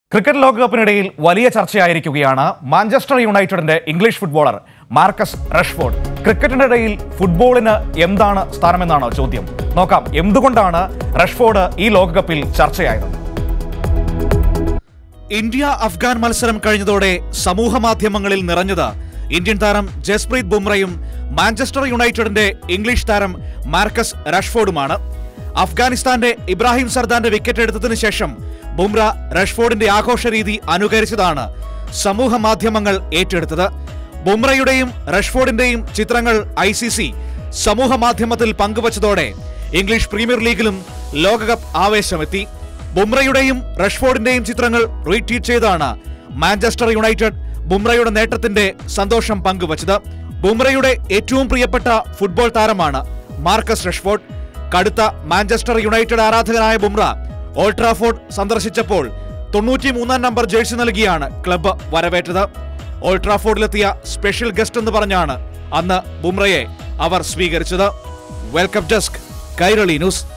cricket ലോകകപ്പിനിടയിൽ വലിയ ചർച്ചയായിരിക്കുകയാണ് മാഞ്ചസ്റ്റർ യുണൈറ്റഡിന്റെ ഇംഗ്ലീഷ് ഫുട്ബോളർ മാർക്കസ് റഷ്ഫോർഡ് ക്രിക്കറ്റിന്റെ ഇടയിൽ ഫുട്ബോളിന് എന്താണ് സ്ഥാനമെന്നാണ് ചോദ്യം നോക്കാം എന്തുകൊണ്ടാണ് റഷ്ഫോർഡ് ഈ ലോകകപ്പിൽ ചർച്ചയായത് ഇന്ത്യ അഫ്ഗാൻ മത്സരം കഴിഞ്ഞതോടെ സമൂഹ മാധ്യമങ്ങളിൽ നിറഞ്ഞത് ഇന്ത്യൻ താരം ജസ്പ്രീത് ബുംറയും മാഞ്ചസ്റ്റർ യുണൈറ്റഡിന്റെ ഇംഗ്ലീഷ് താരം മാർക്കസ് റഷ്ഫോർഡുമാണ് അഫ്ഗാനിസ്ഥാന്റെ ഇബ്രാഹിം സർദാന്റെ വിക്കറ്റ് എടുത്തതിനു ശേഷം ബുംറ റഷ്ഫോർഡിന്റെ ആഘോഷ രീതി അനുകരിച്ചതാണ് സമൂഹ മാധ്യമങ്ങൾ ഏറ്റെടുത്തത് ബുംറയുടെയും റഷ്ഫോർഡിന്റെയും ചിത്രങ്ങൾ ഐ സി സി സമൂഹ മാധ്യമത്തിൽ പങ്കുവച്ചതോടെ ഇംഗ്ലീഷ് പ്രീമിയർ ലീഗിലും ലോകകപ്പ് ആവേശമെത്തി ബുംറയുടെയും റഷ്ഫോർഡിന്റെയും ചിത്രങ്ങൾ റീട്വീറ്റ് ചെയ്താണ് മാഞ്ചസ്റ്റർ യുണൈറ്റഡ് ബുംറയുടെ നേട്ടത്തിന്റെ സന്തോഷം പങ്കുവച്ചത് ബുംറയുടെ ഏറ്റവും പ്രിയപ്പെട്ട ഫുട്ബോൾ താരമാണ് മാർക്കസ് റഷ്ഫോർഡ് കടുത്ത മാഞ്ചസ്റ്റർ യുണൈറ്റഡ് ആരാധകനായ ബുംറ ഓൾട്രാഫോർഡ് സന്ദർശിച്ചപ്പോൾ തൊണ്ണൂറ്റി മൂന്നാം നമ്പർ ജേഴ്സി നൽകിയാണ് ക്ലബ്ബ് വരവേറ്റത് ഓൾട്രാഫോർഡിലെത്തിയ സ്പെഷ്യൽ ഗസ്റ്റ് എന്ന് പറഞ്ഞാണ് അന്ന് ബുംറയെ അവർ സ്വീകരിച്ചത് വെൽക്കം ഡെസ്ക് കൈരളി ന്യൂസ്